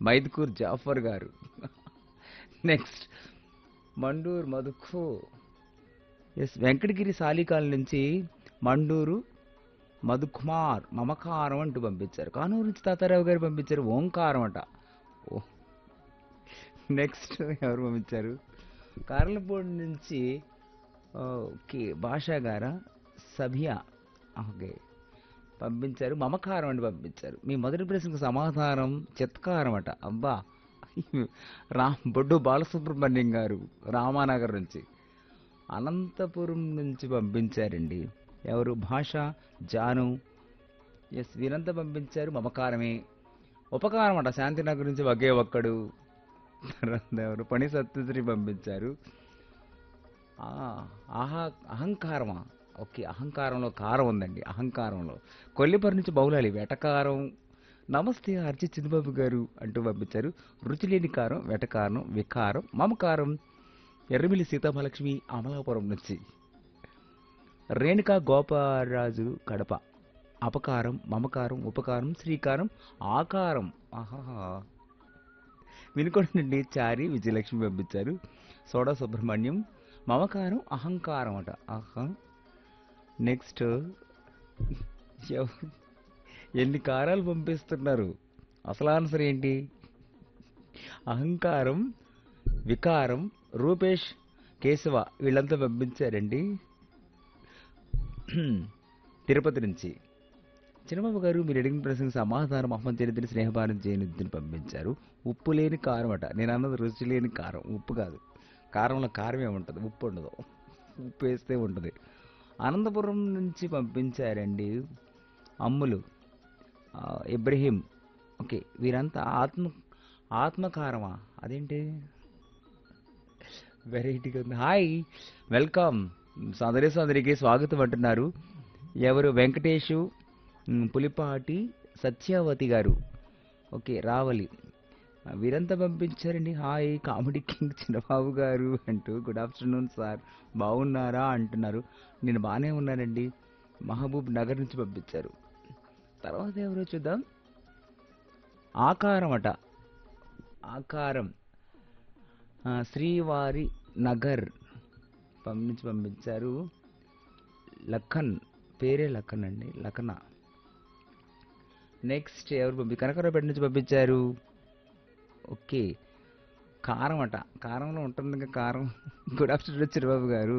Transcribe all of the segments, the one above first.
మైదుకూర్ జాఫర్ గారు నెక్స్ట్ మండూరు మధుకు ఎస్ వెంకటగిరి సాలికాల నుంచి మండూరు మధుకుమార్ మమకారం అంటూ పంపించారు కానూరు నుంచి తాతారావు గారు పంపించారు ఓంకారం అంట ఓ నెక్స్ట్ ఎవరు పంపించారు కార్లపూడి నుంచి ఆ, ఓకే భాషా గారా సభియా ఓకే పంపించారు మమకారం అని పంపించారు మీ మొదటి ప్రశ్నకు సమాధానం చిత్కారం అట అబ్బా రామ్ బొడ్డు బాలసుబ్రహ్మణ్యం గారు రామానగర్ నుంచి అనంతపురం నుంచి పంపించారండి ఎవరు భాష జాను ఎస్ వీరంతా పంపించారు మమకారమే ఉపకారం అట శాంతినగర్ నుంచి ఒకే ఒక్కడు తర్వాత ఎవరు పని సత్యశ్రీ పంపించారు ఆ, ఆహా అహంకారమా ఓకే అహంకారంలో కారం ఉందండి అహంకారంలో కొల్లిపరి నుంచి బౌలాలి వెటకారం నమస్తే అర్చి చిన్నబాబు గారు అంటూ పంపించారు రుచి లేని కారం వెటకారం వికారం మమకారం ఎర్రమిల్లి సీతామహాలక్ష్మి అమలాపురం నుంచి రేణుకా గోపారాజు కడప అపకారం మమకారం ఉపకారం శ్రీకారం ఆకారం ఆహాహా వినుకొండ నుండి చారి విజయలక్ష్మి పంపించారు సోడా సుబ్రహ్మణ్యం మమకారం అహంకారం అట ఆహా నెక్స్ట్ ఎవ- ఎన్ని కారాలు పంపిస్తున్నారు అసలు ఆన్సర్ ఏంటి అహంకారం వికారం రూపేష్ కేశవ వీళ్ళంతా పంపించారండి తిరుపతి నుంచి చిన్నబాబు గారు మీరు అడిగిన ప్రశ్నకు సమాధానం అహ్మద్ చరిత్ర స్నేహభారం చేయనిద్దని పంపించారు ఉప్పు లేని కారం అట నేను అన్నది రుచి లేని కారం ఉప్పు కాదు కారంలో కారమే ఉంటుంది ఉప్పు ఉండదు ఉప్పు వేస్తే ఉంటుంది అనంతపురం నుంచి పంపించారండి అమ్ములు ఆ, ఇబ్రహీం ఓకే వీరంతా ఆత్మ ఆత్మకారమా అదేంటి వెరైటీగా ఉంది హాయ్ వెల్కమ్ సదరి సదరికి స్వాగతం అంటున్నారు ఎవరు వెంకటేషు మ్, పులిపాటి సత్యావతి గారు ఓకే రావలి వీరంతా పంపించారండి హాయ్ కామెడీ కింగ్ చిన్నబాబు గారు అంటూ గుడ్ ఆఫ్టర్నూన్ సార్ బాగున్నారా అంటున్నారు నేను బాగానే ఉన్నానండి మహబూబ్ నగర్ నుంచి పంపించారు తర్వాత ఎవరో చూద్దాం ఆకారం అట ఆకారం ఆ, శ్రీవారి నగర్ పం- నుంచి పంపించారు లఖన్ పేరే లఖన్ అండి లఖన నెక్స్ట్ ఎవరు పంపి కనకరావుపేట నుంచి పంపించారు ఓకే కారం అట కారంలో ఉంటుంది ఇంకా కారం గుడ్ ఆఫ్టర్నూన్ చిరబాబు గారు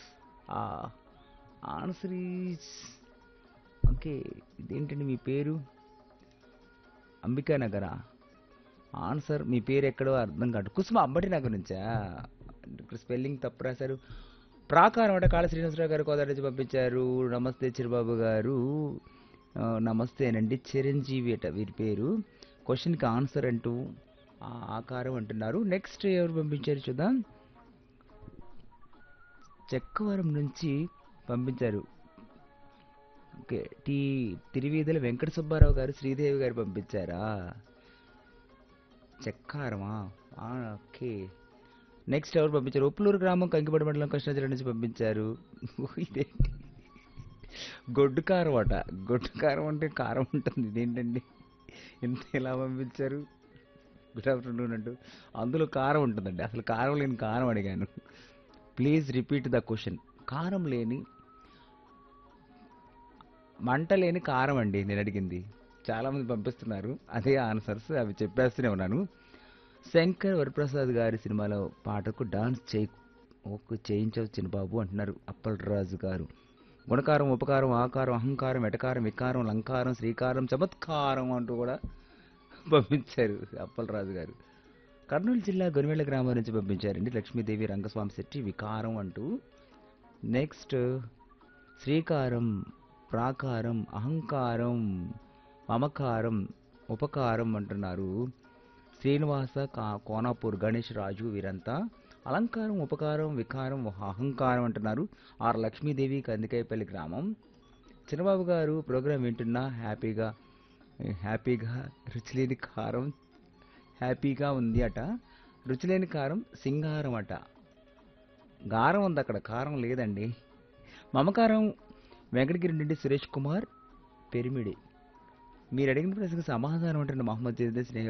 ఆన్సర్ ఈజ్ ఓకే ఇదేంటండి మీ పేరు అంబికా నగరా ఆన్సర్ మీ పేరు ఎక్కడో అర్థం కాదు కుసుమ అంబటి నగర్ నుంచా ఇక్కడ స్పెల్లింగ్ తప్పు రాశారు ప్రాకారం అంటే కాళ శ్రీనివాసరావు గారు కోదాడ నుంచి పంపించారు నమస్తే చిరబాబు గారు ఆ, నమస్తేనండి చిరంజీవి అట వీరి పేరు క్వశ్చన్కి ఆన్సర్ అంటూ ఆ ఆకారం అంటున్నారు నెక్స్ట్ ఎవరు పంపించారు చూద్దాం చెక్కవరం నుంచి పంపించారు ఓకే టీ తిరువీధుల వెంకట సుబ్బారావు గారు శ్రీదేవి గారు పంపించారా చెక్కారమా ఆ, ఓకే నెక్స్ట్ ఎవరు పంపించారు ఉప్పులూరు గ్రామం కంకిపడి మండలం కృష్ణాజిల్లా నుంచి పంపించారు ఇదేంటి గొడ్డు కారం అట గొడ్డు కారం అంటే కారం ఉంటుంది ఇదేంటండి ఇంత ఎలా పంపించారు గుడ్ ఆఫ్టర్నూన్ అంటూ అందులో కారం ఉంటుందండి అసలు కారం లేని కారం అడిగాను ప్లీజ్ రిపీట్ ద క్వశ్చన్ కారం లేని మంట లేని కారం అండి నేను అడిగింది చాలా మంది పంపిస్తున్నారు అదే ఆన్సర్స్ అవి చెప్పేస్తూనే ఉన్నాను శంకర్ వరప్రసాద్ గారి సినిమాలో పాటకు డాన్స్ చేయి ఒక చేయించవు చిన్నబాబు అంటున్నారు అప్పలరాజు గారు గుణకారం ఉపకారం ఆకారం అహంకారం ఎటకారం వికారం లంకారం శ్రీకారం చమత్కారం అంటూ కూడా పంపించారు అప్పలరాజు గారు కర్నూలు జిల్లా గొనివెళ్ళ గ్రామం నుంచి పంపించారండి లక్ష్మీదేవి రంగస్వామి శెట్టి వికారం అంటూ నెక్స్ట్ శ్రీకారం ప్రాకారం అహంకారం మమకారం ఉపకారం అంటున్నారు శ్రీనివాస కా- కోనాపూర్ గణేష్ రాజు వీరంతా అలంకారం ఉపకారం వికారం అహంకారం అంటున్నారు ఆర్ లక్ష్మీదేవి కందికాయపల్లి గ్రామం చిన్నబాబు గారు ప్రోగ్రాం వింటున్నా హ్యాపీగా హ్యాపీగా రుచిలేని కారం హ్యాపీగా ఉంది అట రుచిలేని కారం సింగారం అట గారం ఉంది అక్కడ కారం లేదండి మమకారం వెంకటగిరి నుండి సురేష్ కుమార్ పెరిమిడి మీరు అడిగిన ప్రశ్నకు సమాధానం అంటే మహమ్మద్ జైద్ స్నేహ